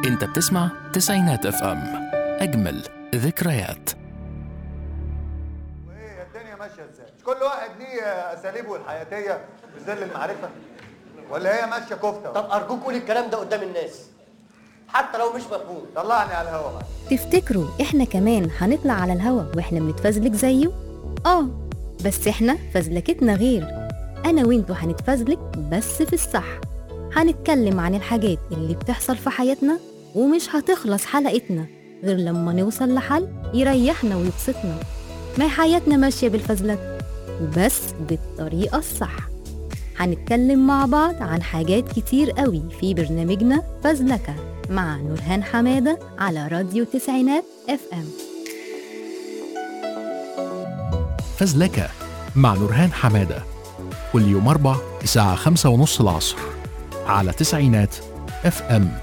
انت بتسمع تسعينات اف ام اجمل ذكريات وايه الدنيا ماشيه ازاي؟ مش كل واحد ليه اساليبه الحياتيه في ظل المعرفه؟ ولا هي ماشيه كفته؟ طب ارجوك قول الكلام ده قدام الناس حتى لو مش مفهوم طلعني على الهوا بقى تفتكروا احنا كمان هنطلع على الهوا واحنا بنتفزلك زيه؟ اه بس احنا فزلكتنا غير انا وانتوا هنتفزلك بس في الصح هنتكلم عن الحاجات اللي بتحصل في حياتنا ومش هتخلص حلقتنا غير لما نوصل لحل يريحنا ويبسطنا ما هي حياتنا ماشية بالفزلك بس بالطريقة الصح هنتكلم مع بعض عن حاجات كتير قوي في برنامجنا فزلكة مع نورهان حمادة على راديو تسعينات اف ام فزلكة مع نورهان حمادة كل يوم أربع الساعة خمسة ونص العصر على تسعينات اف ام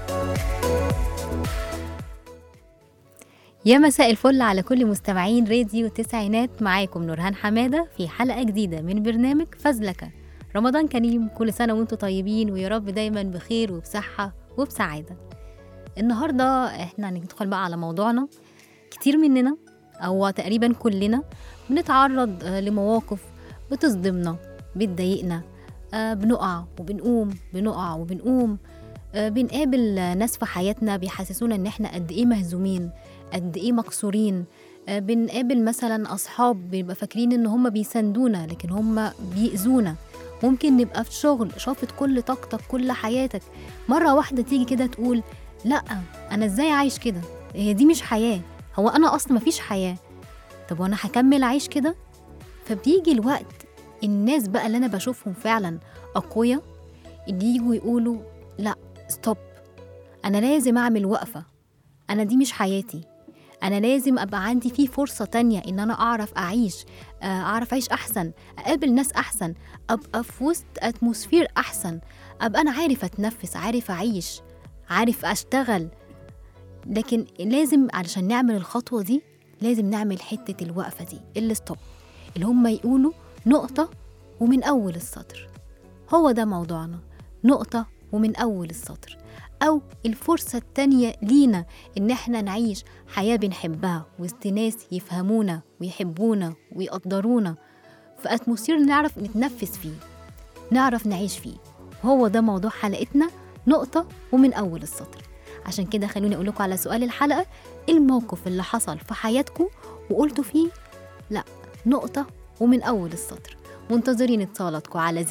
يا مساء الفل على كل مستمعين راديو تسعينات معاكم نورهان حمادة في حلقة جديدة من برنامج فزلكة رمضان كريم كل سنة وانتم طيبين ويا رب دايما بخير وبصحة وبسعادة النهاردة احنا هندخل بقى على موضوعنا كتير مننا أو تقريبا كلنا بنتعرض آه، لمواقف بتصدمنا بتضايقنا آه، بنقع وبنقوم بنقع وبنقوم آه، بنقابل آه، ناس في حياتنا بيحسسونا ان احنا قد ايه مهزومين قد ايه مكسورين آه، بنقابل مثلا اصحاب بيبقى فاكرين ان هم بيساندونا لكن هم بيأذونا ممكن نبقى في شغل شافت كل طاقتك كل حياتك مرة واحدة تيجي كده تقول لا انا ازاي عايش كده هي دي مش حياة هو انا اصلا مفيش حياة طب وانا هكمل عايش كده فبيجي الوقت الناس بقى اللي انا بشوفهم فعلا اقوياء اللي يجوا يقولوا لا ستوب انا لازم اعمل وقفة انا دي مش حياتي انا لازم ابقى عندي في فرصة تانية ان انا اعرف اعيش آه، اعرف اعيش احسن اقابل ناس احسن ابقى في وسط اتموسفير احسن ابقى انا عارف اتنفس عارف اعيش عارف اشتغل لكن لازم علشان نعمل الخطوة دي لازم نعمل حتة الوقفة دي الستوب اللي هم يقولوا نقطة ومن أول السطر هو ده موضوعنا نقطة ومن أول السطر أو الفرصة التانية لينا إن إحنا نعيش حياة بنحبها وسط ناس يفهمونا ويحبونا ويقدرونا في أتموسفير نعرف نتنفس فيه نعرف نعيش فيه هو ده موضوع حلقتنا نقطة ومن أول السطر عشان كده خلوني أقول لكم على سؤال الحلقة إيه الموقف اللي حصل في حياتكم وقلتوا فيه لا نقطة ومن أول السطر منتظرين اتصالاتكم على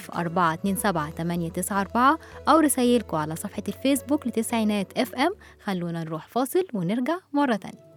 010427894 أو رسايلكم على صفحة الفيسبوك لتسعينات اف ام خلونا نروح فاصل ونرجع مرة تانية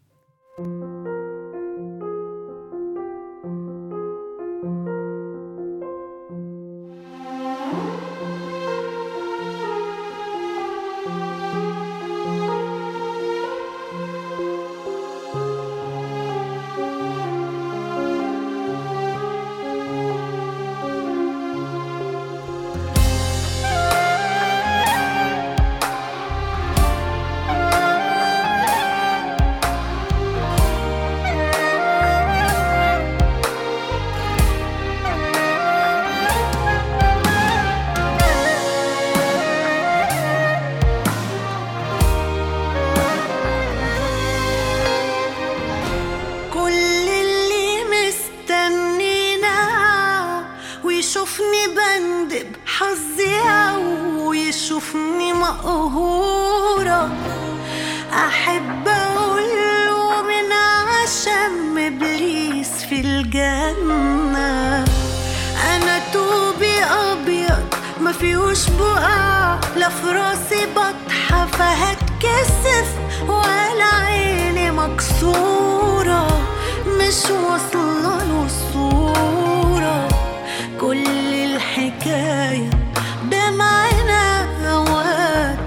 كل اللي مستنينا ويشوفني بندب حظي او يشوفني مقهورة احب اقوله من عشم ابليس في الجنة انا توبي ابيض ما فيهوش بقع لا في راسي بطحة فهتكسف ولا عيني مكسورة مش واصلة له الصورة كل الحكاية دمعنا اوقات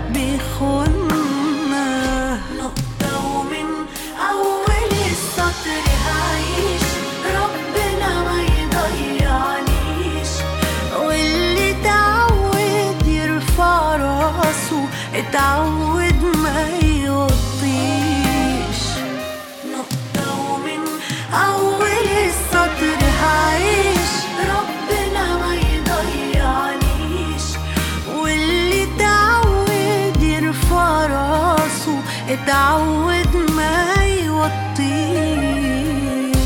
بيخوننا نقطة ومن أول السطر هعيش ربنا ما يضيعنيش واللي تعود يرفع راسه اتعود ما يوطيش نقطة ومن أول السطر هعيش ربنا ما يضيعنيش واللي تعود يرفع اتعود ما يوطيش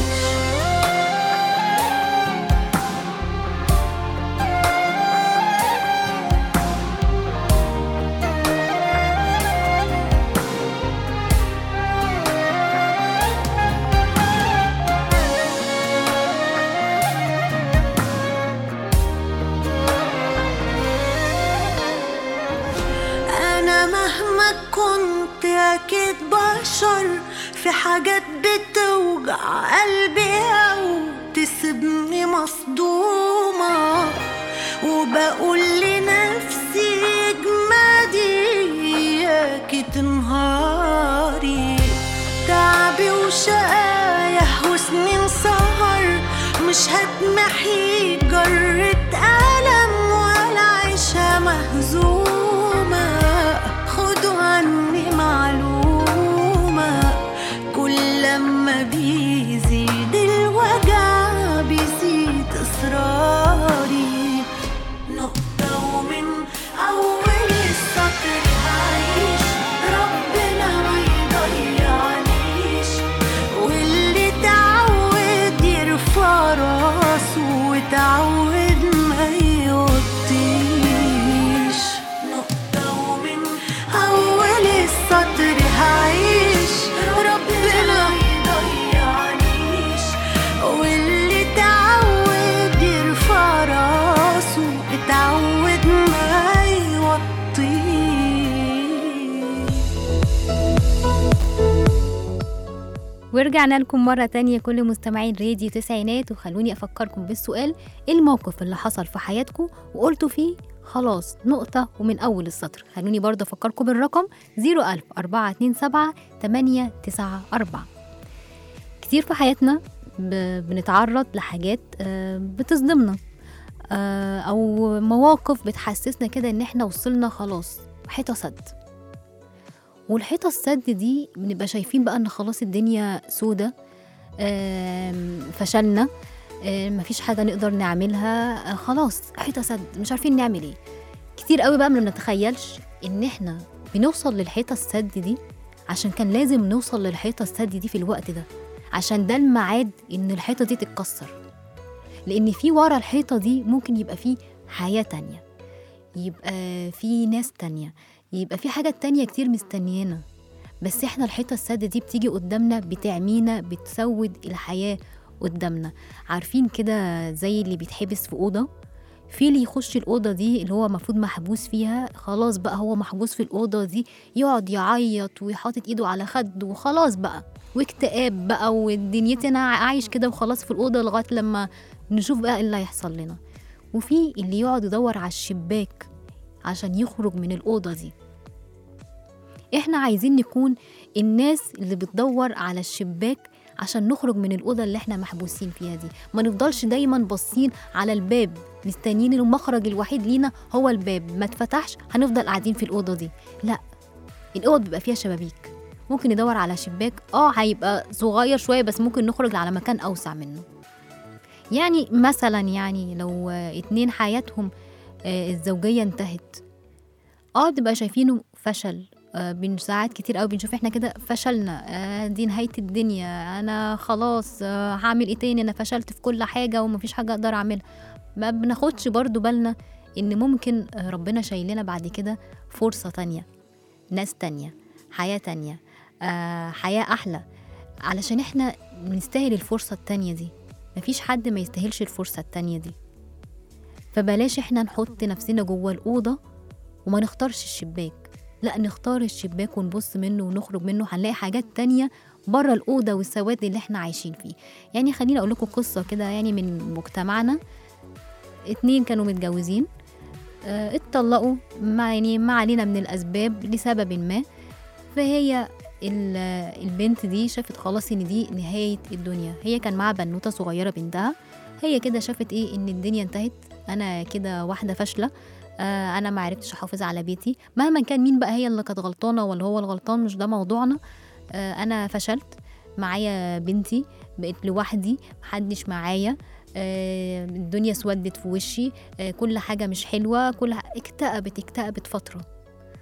أنا مهما كنت أكيد بشر في حاجات بتوجع قلبي أو تسيبني مصدومة وبقول لنفسي اجمدي إياكي تنهاري تعبي وشقايا وسنين سهر مش هتمحي جرة ألم ولا عيشة مهزومة خدوا عني معلومة كل لما بيزيد الوجع بيزيد إصراري نقطة ومن أول السطر هعيش ربنا ما يضيعنيش واللي تعود يرفع راسه وتعود ما يوطيش نقطة ومن أول السطر هعيش ربنا ما يضيعنيش واللي تعود يرفع راسه اتعود ما يوطيش ورجعنا لكم مرة تانية كل مستمعين راديو تسعينات وخلوني أفكركم بالسؤال إيه الموقف اللي حصل في حياتكم وقلتوا فيه خلاص نقطة ومن أول السطر خلوني برضه أفكركم بالرقم 01000 427 894 كتير في حياتنا ب- بنتعرض لحاجات آه، بتصدمنا آه، أو مواقف بتحسسنا كده إن إحنا وصلنا خلاص حيطة سد والحيطة السد دي بنبقى شايفين بقى ان خلاص الدنيا سودة آم، فشلنا آم، مفيش حاجة نقدر نعملها آه، خلاص حيطة سد مش عارفين نعمل ايه كتير قوي بقى ما بنتخيلش ان احنا بنوصل للحيطة السد دي عشان كان لازم نوصل للحيطة السد دي في الوقت ده عشان ده الميعاد ان الحيطة دي تتكسر لان في ورا الحيطة دي ممكن يبقى في حياة تانية يبقى في ناس تانية يبقى في حاجات تانية كتير مستنيانا بس احنا الحيطة السادة دي بتيجي قدامنا بتعمينا بتسود الحياة قدامنا عارفين كده زي اللي بيتحبس في أوضة في اللي يخش الأوضة دي اللي هو المفروض محبوس فيها خلاص بقى هو محبوس في الأوضة دي يقعد يعيط ويحاطط إيده على خده وخلاص بقى واكتئاب بقى ودنيتي أنا عايش كده وخلاص في الأوضة لغاية لما نشوف بقى إيه اللي هيحصل لنا وفي اللي يقعد يدور على الشباك عشان يخرج من الأوضة دي احنا عايزين نكون الناس اللي بتدور على الشباك عشان نخرج من الأوضة اللي احنا محبوسين فيها دي ما نفضلش دايما باصين على الباب مستنيين المخرج الوحيد لينا هو الباب ما اتفتحش هنفضل قاعدين في الأوضة دي لا الأوض بيبقى فيها شبابيك ممكن ندور على شباك اه هيبقى صغير شوية بس ممكن نخرج على مكان أوسع منه يعني مثلا يعني لو آه، اتنين حياتهم آه، الزوجية انتهت اه بتبقى شايفينه فشل آه، بن ساعات كتير قوي بنشوف احنا كده فشلنا آه، دي نهاية الدنيا انا خلاص آه، هعمل ايه تاني انا فشلت في كل حاجة ومفيش حاجة اقدر اعملها ما بناخدش برضو بالنا ان ممكن آه، ربنا شايلنا بعد كده فرصة تانية ناس تانية حياة تانية آه، حياة احلى علشان احنا نستاهل الفرصة التانية دي مفيش حد ما يستاهلش الفرصة التانية دي فبلاش احنا نحط نفسنا جوه الأوضة وما نختارش الشباك لا نختار الشباك ونبص منه ونخرج منه هنلاقي حاجات تانية بره الأوضة والسواد اللي احنا عايشين فيه يعني خليني أقول لكم قصة كده يعني من مجتمعنا اتنين كانوا متجوزين اه اتطلقوا ما يعني ما علينا من الأسباب لسبب ما فهي ال- البنت دي شافت خلاص ان دي نهاية الدنيا هي كان معاها بنوتة صغيرة بنتها هي كده شافت ايه ان الدنيا انتهت انا كده واحدة فاشلة آه انا ما عرفتش احافظ على بيتي مهما كان مين بقى هي اللي كانت غلطانة ولا هو الغلطان مش ده موضوعنا آه انا فشلت معايا بنتي بقيت لوحدي محدش معايا آه الدنيا سودت في وشي آه كل حاجة مش حلوة كل ح- اكتئبت اكتئبت فترة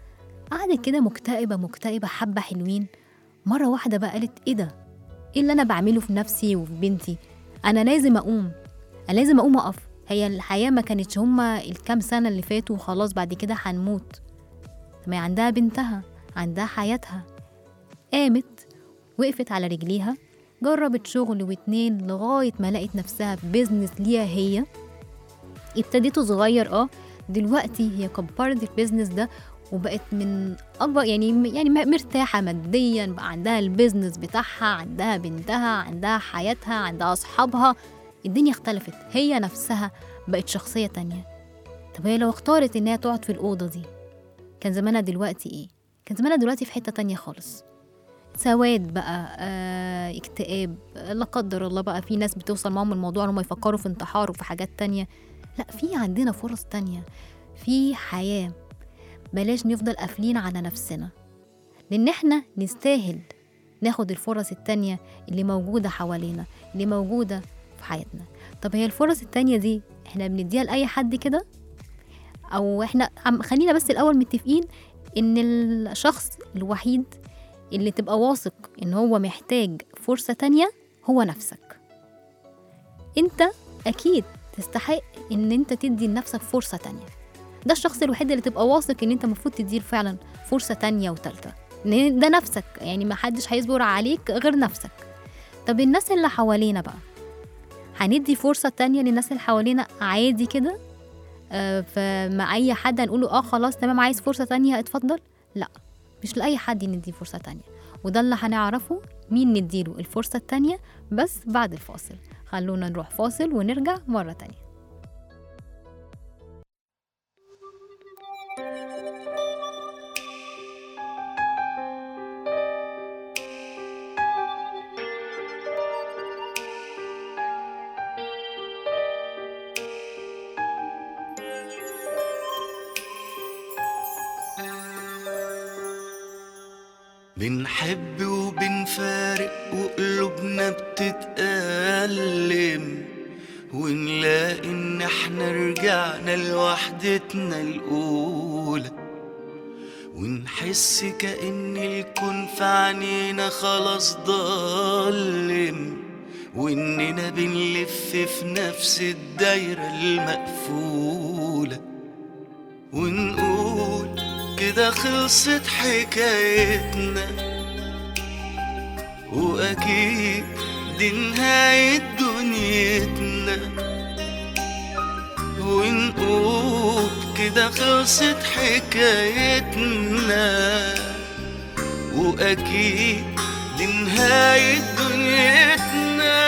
قعدت كده مكتئبة مكتئبة حبة حلوين مرة واحدة بقى قالت ايه ده ايه اللي انا بعمله في نفسي وفي بنتي انا لازم اقوم انا لازم اقوم اقف هي الحياة ما كانتش هما الكام سنة اللي فاتوا وخلاص بعد كده هنموت ما هي عندها بنتها عندها حياتها قامت وقفت على رجليها جربت شغل واتنين لغاية ما لقت نفسها في بيزنس ليها هي ابتديته صغير اه دلوقتي هي كبرت البيزنس ده وبقت من اكبر يعني يعني مرتاحه ماديا بقى عندها البيزنس بتاعها عندها بنتها عندها حياتها عندها اصحابها الدنيا اختلفت هي نفسها بقت شخصيه تانية طب هي لو اختارت انها تقعد في الاوضه دي كان زمانها دلوقتي ايه كان زمانها دلوقتي في حته تانية خالص سواد بقى آه، اكتئاب آه، لا قدر الله بقى في ناس بتوصل معاهم الموضوع ان هم يفكروا في انتحار وفي حاجات تانية لا في عندنا فرص تانية في حياة بلاش نفضل قافلين على نفسنا لان احنا نستاهل ناخد الفرص التانية اللي موجودة حوالينا اللي موجودة في حياتنا طب هي الفرص التانية دي احنا بنديها لأي حد كده او احنا عم- خلينا بس الاول متفقين ان الشخص الوحيد اللي تبقى واثق ان هو محتاج فرصة تانية هو نفسك انت اكيد تستحق ان انت تدي لنفسك فرصة تانية ده الشخص الوحيد اللي تبقى واثق ان انت المفروض تديله فعلا فرصة تانية وتالتة لان ده نفسك يعني ما حدش هيصبر عليك غير نفسك طب الناس اللي حوالينا بقى هندي فرصة تانية للناس اللي حوالينا عادي كده آه، فمع اي حد هنقوله اه خلاص تمام عايز فرصة تانية اتفضل لا مش لأي حد ندي فرصة تانية وده اللي هنعرفه مين نديله الفرصة التانية بس بعد الفاصل خلونا نروح فاصل ونرجع مرة تانية بنحب وبنفارق وقلوبنا بتتألم ونلاقي ان احنا رجعنا لوحدتنا الأولى ونحس كأن الكون في عينينا خلاص ضلم وإننا بنلف في نفس الدايرة المقفولة ونقول كده خلصت حكايتنا وأكيد دي نهاية دنيتنا ونقول كده خلصت حكايتنا وأكيد دي نهاية دنيتنا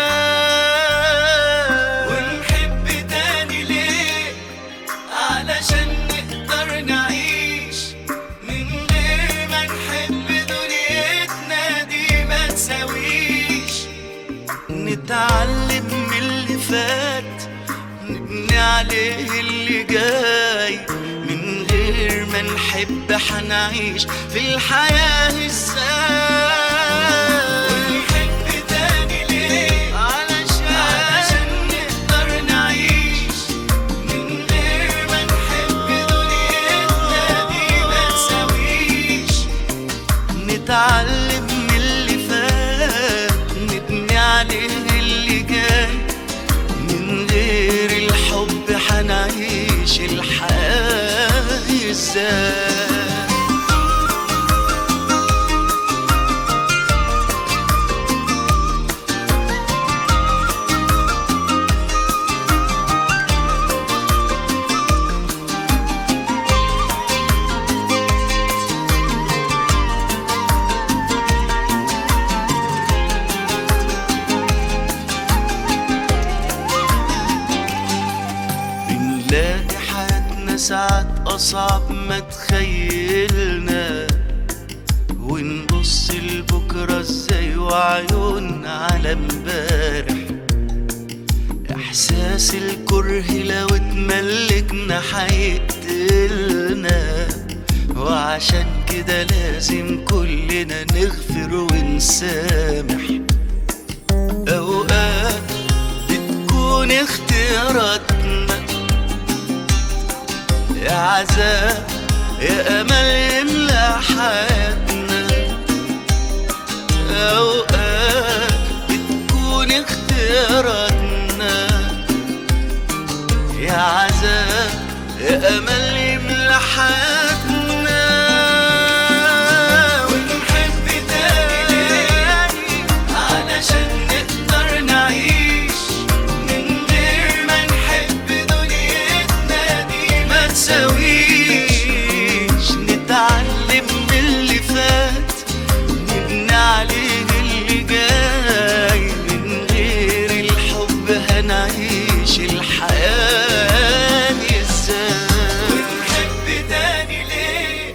ونحب تاني ليه علشان نقدر نعيش من غير ما نحب دنيتنا دي ما تساويش نتعلم من اللي فات نبني عليه اللي جاي من غير ما نحب حنعيش في الحياة ازاي ونحب تاني ليه علشان علشان نقدر نعيش من غير ما نحب دنيتنا دي ما تساويش نتعلم من اللي فات نبني عليه اللي جاي من غير الحب حنعيش الحياة ازاي بنلاقي حياتنا ساعات أصعب ما تخيلنا ونبص لبكرة ازاي وعيوننا على امبارح إحساس الكره لو اتملكنا هيقتلنا وعشان كده لازم كلنا نغفر ونسامح أوقات بتكون اختياراتنا يا عذاب يا امل يملى حياتنا اوقات بتكون اختياراتنا يا عذاب يا امل يملى حياتنا ونحب تاني علشان نقدر نعيش من غير ما نحب دنيتنا دي ما تساويش نتعلم من اللي فات نبني عليه اللي جاي من غير الحب هنعيش الحياة دي ازاي ونحب تاني ليه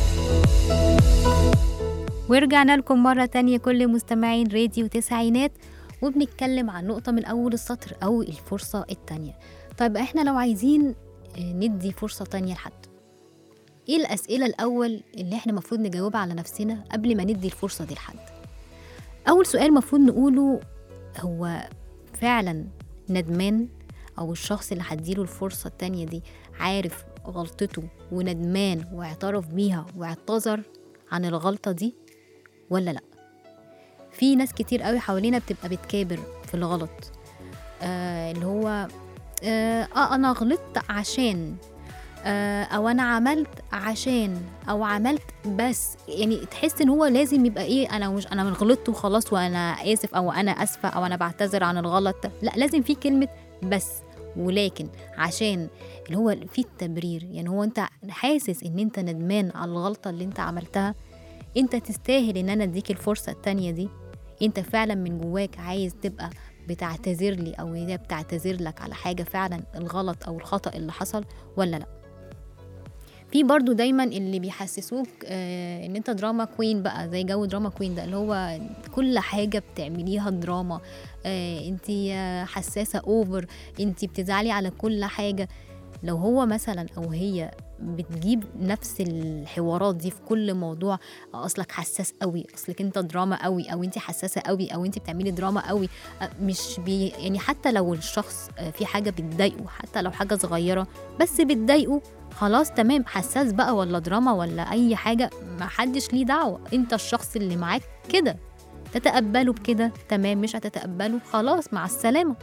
ورجعنا لكم مرة تانية كل مستمعين راديو تسعينات وبنتكلم عن نقطة من أول السطر أو الفرصة التانية طيب احنا لو عايزين آه، ندي فرصة تانية لحد ايه الأسئلة الأول اللي احنا المفروض نجاوبها على نفسنا قبل ما ندي الفرصة دي لحد أول سؤال المفروض نقوله هو فعلا ندمان أو الشخص اللي هديله الفرصة التانية دي عارف غلطته وندمان واعترف بيها واعتذر عن الغلطة دي ولا لأ في ناس كتير قوي حوالينا بتبقى بتكابر في الغلط آه اللي هو آه, اه انا غلطت عشان آه او انا عملت عشان او عملت بس يعني تحس ان هو لازم يبقى ايه انا مش انا من غلطت وخلاص وانا اسف او انا اسفه او انا بعتذر عن الغلط لا لازم في كلمه بس ولكن عشان اللي هو في التبرير يعني هو انت حاسس ان انت ندمان على الغلطه اللي انت عملتها انت تستاهل ان انا اديك الفرصه التانية دي انت فعلا من جواك عايز تبقى بتعتذر لي او هي بتعتذر لك على حاجه فعلا الغلط او الخطا اللي حصل ولا لا في برضو دايما اللي بيحسسوك آه ان انت دراما كوين بقى زي جو دراما كوين ده اللي هو كل حاجه بتعمليها دراما آه انت آه حساسه اوفر انت بتزعلي على كل حاجه لو هو مثلا او هي بتجيب نفس الحوارات دي في كل موضوع اصلك حساس قوي اصلك انت دراما قوي او انت حساسه قوي او انت بتعملي دراما قوي أه، مش بي يعني حتى لو الشخص أه، في حاجه بتضايقه حتى لو حاجه صغيره بس بتضايقه خلاص تمام حساس بقى ولا دراما ولا اي حاجه ما حدش ليه دعوه انت الشخص اللي معاك كده تتقبله بكده تمام مش هتتقبله خلاص مع السلامه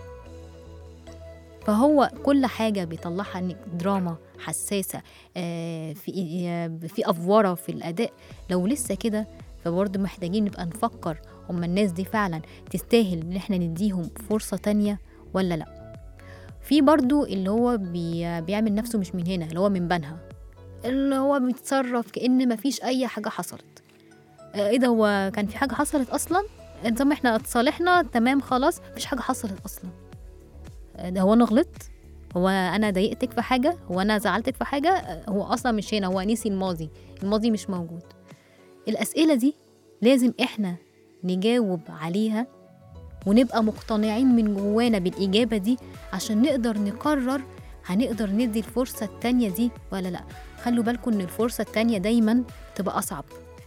فهو كل حاجة بيطلعها انك دراما حساسة آه، في آه، في أفورة في الأداء لو لسه كده فبرضه محتاجين نبقى نفكر هما الناس دي فعلا تستاهل ان احنا نديهم فرصة تانية ولا لا في برضه اللي هو بي بيعمل نفسه مش من هنا اللي هو من بنها اللي هو بيتصرف كأن مفيش أي حاجة حصلت آه، ايه ده هو كان في حاجة حصلت أصلا نظام احنا اتصالحنا تمام خلاص مفيش حاجة حصلت أصلا ده هو انا غلطت هو انا ضايقتك في حاجه هو انا زعلتك في حاجه هو اصلا مش هنا هو نسي الماضي الماضي مش موجود الاسئله دي لازم احنا نجاوب عليها ونبقى مقتنعين من جوانا بالاجابه دي عشان نقدر نقرر هنقدر ندي الفرصه التانية دي ولا لا خلوا بالكم ان الفرصه التانية دايما تبقى اصعب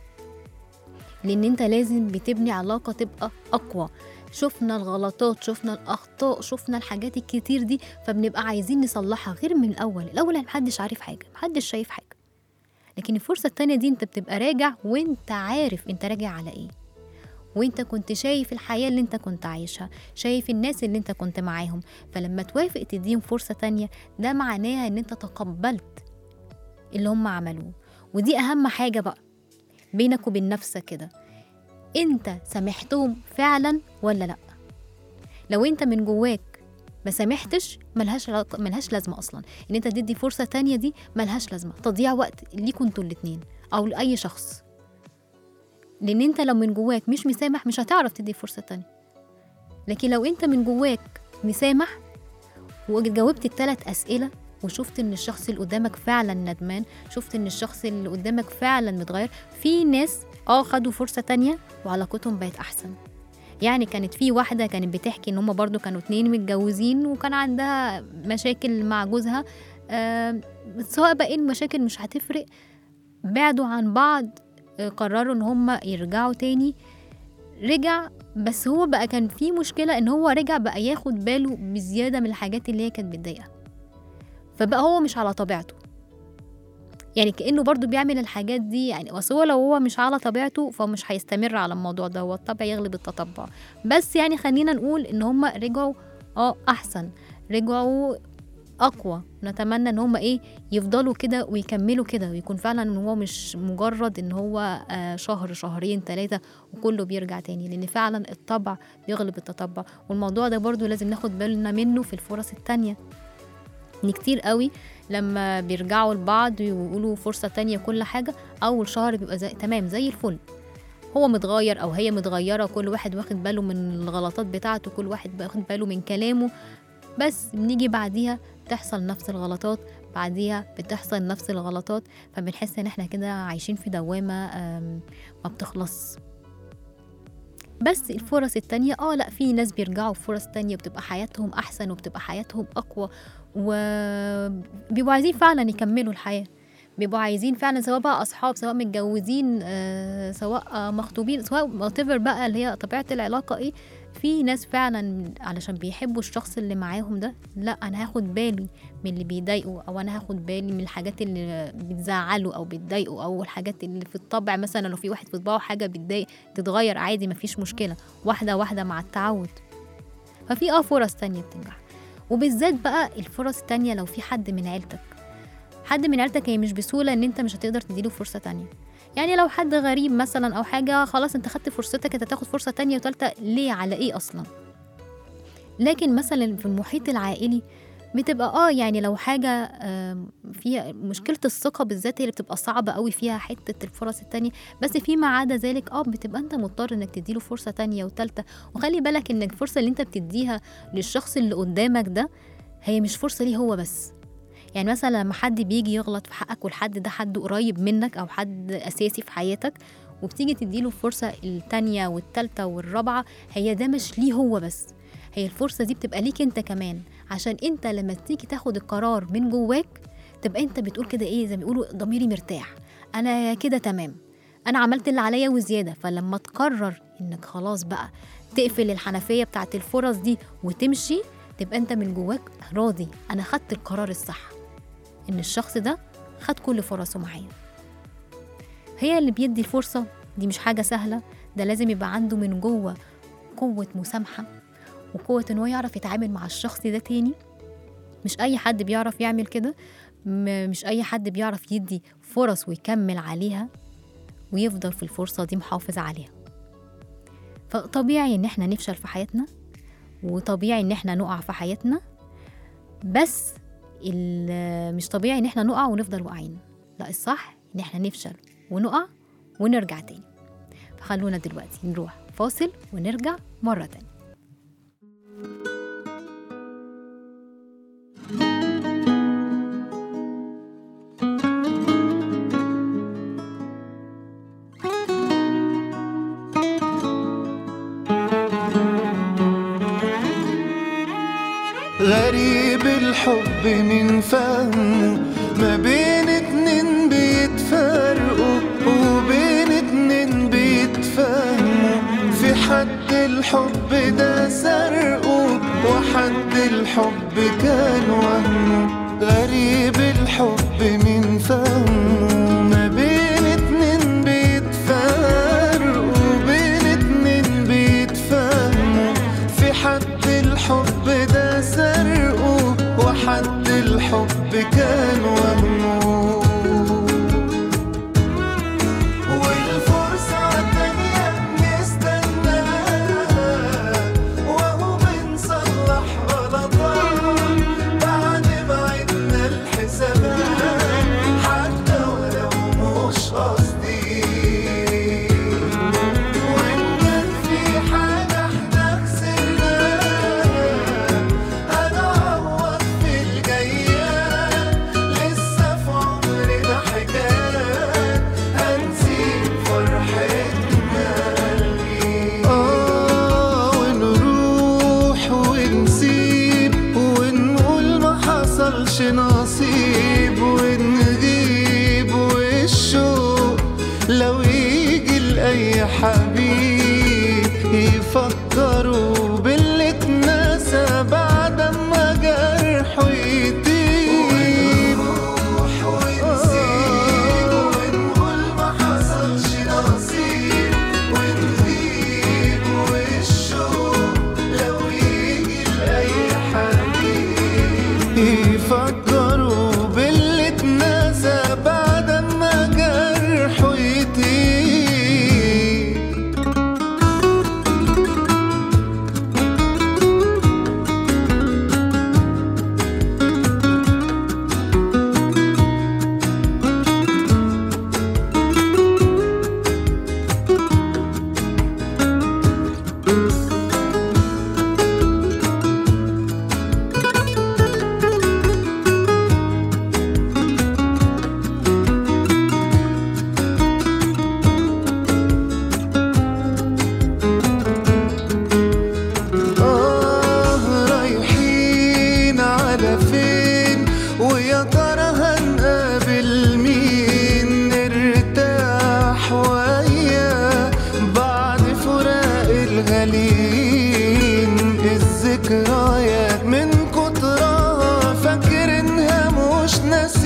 لان انت لازم بتبني علاقه تبقى اقوى شفنا الغلطات شفنا الاخطاء شفنا الحاجات الكتير دي فبنبقى عايزين نصلحها غير من الاول الاول محدش عارف حاجه محدش شايف حاجه لكن الفرصه التانية دي انت بتبقى راجع وانت عارف انت راجع على ايه وانت كنت شايف الحياة اللي انت كنت عايشها شايف الناس اللي انت كنت معاهم فلما توافق تديهم فرصة تانية ده معناها ان انت تقبلت اللي هم عملوه ودي اهم حاجة بقى بينك وبين نفسك كده انت سامحتهم فعلا ولا لا لو انت من جواك ما سامحتش ملهاش علاقة- ملهاش لازمه اصلا ان انت تدي فرصه تانية دي ملهاش لازمه تضييع وقت ليكوا انتوا الاتنين او لاي شخص لان انت لو من جواك مش مسامح مش هتعرف تدي فرصه تانية لكن لو انت من جواك مسامح وجاوبت الثلاث اسئله وشفت ان الشخص اللي قدامك فعلا ندمان شفت ان الشخص اللي قدامك فعلا متغير في ناس اه خدوا فرصه تانية وعلاقتهم بقت احسن يعني كانت في واحدة كانت بتحكي ان هما برضو كانوا اتنين متجوزين وكان عندها مشاكل مع جوزها آه سواء بقى ايه المشاكل مش هتفرق بعدوا عن بعض آه قرروا ان هما يرجعوا تاني رجع بس هو بقى كان في مشكلة ان هو رجع بقى ياخد باله بزيادة من الحاجات اللي هي كانت بتضايقها فبقى هو مش على طبيعته يعني كانه برضو بيعمل الحاجات دي يعني بس هو لو هو مش على طبيعته فمش هيستمر على الموضوع ده هو الطبع يغلب التطبع بس يعني خلينا نقول ان هم رجعوا اه احسن رجعوا اقوى نتمنى ان هم ايه يفضلوا كده ويكملوا كده ويكون فعلا ان هو مش مجرد ان هو آه شهر شهرين ثلاثه وكله بيرجع تاني لان فعلا الطبع بيغلب التطبع والموضوع ده برضو لازم ناخد بالنا منه في الفرص التانية ان كتير قوي لما بيرجعوا لبعض ويقولوا فرصة تانية كل حاجة أول شهر بيبقى زي تمام زي الفل هو متغير أو هي متغيرة كل واحد واخد باله من الغلطات بتاعته كل واحد واخد باله من كلامه بس بنيجي بعديها تحصل نفس الغلطات بعديها بتحصل نفس الغلطات فبنحس ان احنا كده عايشين في دوامة آم، ما بتخلص بس الفرص التانية اه لا في ناس بيرجعوا في فرص تانية بتبقى حياتهم احسن وبتبقى حياتهم اقوى وبيبقوا عايزين فعلا يكملوا الحياة بيبقوا عايزين فعلا سواء بقى اصحاب سواء متجوزين آه، سواء آه، مخطوبين سواء whatever بقى اللي هي طبيعه العلاقه ايه في ناس فعلا علشان بيحبوا الشخص اللي معاهم ده لا انا هاخد بالي من اللي بيضايقه او انا هاخد بالي من الحاجات اللي بتزعله او بتضايقه او الحاجات اللي في الطبع مثلا لو في واحد في طباعه حاجه بتضايق تتغير عادي مفيش مشكله واحده واحده مع التعود ففي اه فرص تانية بتنجح وبالذات بقى الفرص التانية لو في حد من عيلتك حد من عيلتك هي مش بسهولة ان انت مش هتقدر تديله فرصة تانية يعني لو حد غريب مثلا او حاجة خلاص انت خدت فرصتك انت تاخد فرصة تانية وتالتة ليه على ايه اصلا لكن مثلا في المحيط العائلي بتبقى اه يعني لو حاجة آم، فيها مشكلة الثقة بالذات هي اللي بتبقى صعبة قوي فيها حتة الفرص التانية بس فيما عدا ذلك اه بتبقى انت مضطر انك تديله فرصة تانية وتالتة وخلي بالك ان الفرصة اللي انت بتديها للشخص اللي قدامك ده هي مش فرصة ليه هو بس يعني مثلا لما حد بيجي يغلط في حقك والحد ده حد قريب منك او حد اساسي في حياتك وبتيجي تديله الفرصة التانية والتالتة والرابعة هي ده مش ليه هو بس هي الفرصة دي بتبقى ليك انت كمان عشان انت لما تيجي تاخد القرار من جواك تبقى انت بتقول كده ايه زي ما بيقولوا ضميري مرتاح انا كده تمام انا عملت اللي عليا وزيادة فلما تقرر انك خلاص بقى تقفل الحنفية بتاعت الفرص دي وتمشي تبقى انت من جواك راضي انا خدت القرار الصح ان الشخص ده خد كل فرصه معايا هي اللي بيدي الفرصة دي مش حاجة سهلة ده لازم يبقى عنده من جوه قوة مسامحة وقوة ان هو يعرف يتعامل مع الشخص ده تاني مش اي حد بيعرف يعمل كده م- مش اي حد بيعرف يدي فرص ويكمل عليها ويفضل في الفرصة دي محافظ عليها فطبيعي ان احنا نفشل في حياتنا وطبيعي ان احنا نقع في حياتنا بس ال- مش طبيعي ان احنا نقع ونفضل واقعين لا الصح ان احنا نفشل ونقع ونرجع تاني فخلونا دلوقتي نروح فاصل ونرجع مرة تانية غريب الحب من فهمه ما بين اتنين بيتفرقوا وبين اتنين بيتفهموا في حد الحب ده سرقه وحد الحب كان وهمه غريب الحب من فهمه ما بين اتنين بيتفرقوا وبين اتنين بيتفهموا في حد الحب ده سرقه وحد الحب كان وهمه والفرصة تانية بنستناها وهو بنصلح غلطات بعد ما عدنا الحسابات حتى ولو مش قصدي وإن كان في حاجة احنا خسرناها هنعوض في الجايات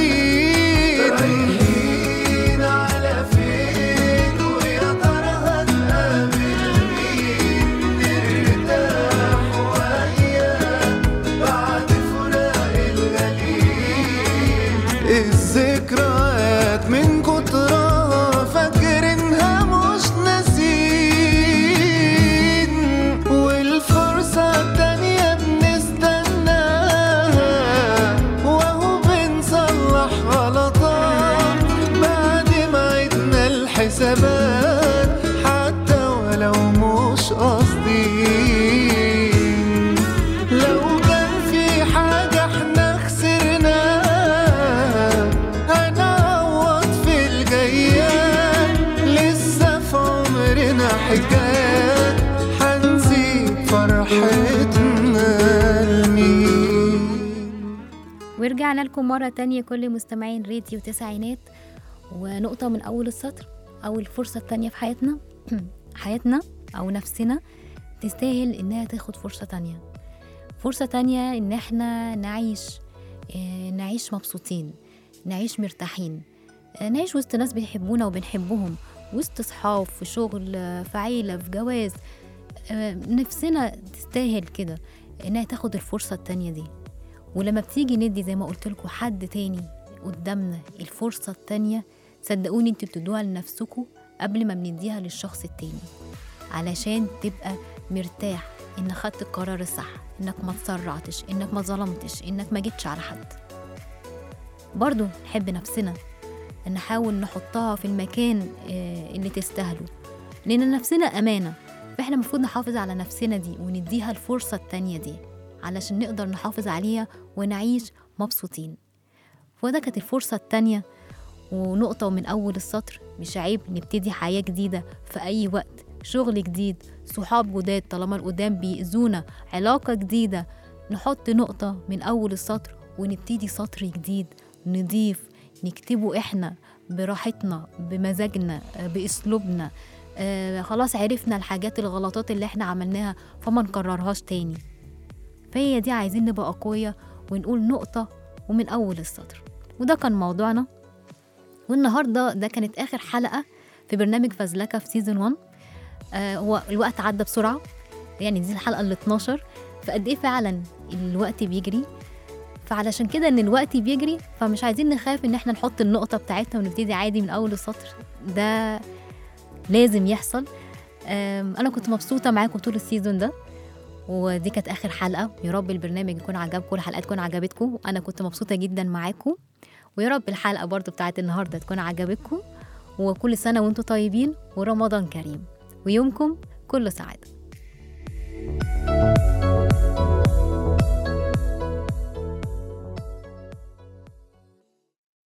رايحين على فين ويا ترى هنقابل مين نرتاح وأيام بعد فراق الغليل الذكريات من كترها فاكرينها مش ناسين والفرصة التانية بنستناها وهو بنصلح غلطات بعد ما عدنا الحسابات حتى ولو مش قاصدين لو كان في حاجة احنا خسرناها هنعوض في الجايات لسه في عمرنا حكايات هنسيب فرحتنا لمين ورجعنا لكم مرة تانية كل مستمعين راديو تسعينات ونقطة من أول السطر أو الفرصة التانية في حياتنا حياتنا أو نفسنا تستاهل إنها تاخد فرصة تانية فرصة تانية إن إحنا نعيش آه، نعيش مبسوطين نعيش مرتاحين آه، نعيش وسط ناس بيحبونا وبنحبهم وسط صحاب في شغل آه، في عيلة في جواز آه، نفسنا تستاهل كده إنها تاخد الفرصة التانية دي ولما بتيجي ندي زي ما قلت لكم حد تاني قدامنا الفرصة التانية صدقوني انتوا بتدوها لنفسكم قبل ما بنديها للشخص التاني علشان تبقى مرتاح انك خدت القرار الصح انك ما تسرعتش انك ما ظلمتش انك ما جيتش على حد برضو نحب نفسنا نحاول نحطها في المكان آه، اللي تستاهله لان نفسنا امانه فاحنا المفروض نحافظ على نفسنا دي ونديها الفرصه التانية دي علشان نقدر نحافظ عليها ونعيش مبسوطين وده كانت الفرصة التانية ونقطة من أول السطر مش عيب نبتدي حياة جديدة في أي وقت شغل جديد صحاب جداد طالما القدام بيأذونا علاقة جديدة نحط نقطة من أول السطر ونبتدي سطر جديد نضيف نكتبه إحنا براحتنا بمزاجنا آه، بأسلوبنا آه خلاص عرفنا الحاجات الغلطات اللي احنا عملناها فما نكررهاش تاني فهي دي عايزين نبقى أقوياء ونقول نقطة ومن أول السطر وده كان موضوعنا والنهاردة ده كانت آخر حلقة في برنامج فزلكة في سيزون 1 آه هو الوقت عدى بسرعة يعني دي الحلقة ال 12 فقد إيه فعلا الوقت بيجري فعلشان كده ان الوقت بيجري فمش عايزين نخاف ان احنا نحط النقطة بتاعتنا ونبتدي عادي من اول السطر ده لازم يحصل آم، انا كنت مبسوطة معاكم طول السيزون ده ودي كانت اخر حلقه يا رب البرنامج يكون عجبكم الحلقات تكون عجبتكم انا كنت مبسوطه جدا معاكم ويا رب الحلقه برضو بتاعت النهارده تكون عجبتكم وكل سنه وانتم طيبين ورمضان كريم ويومكم كله سعاده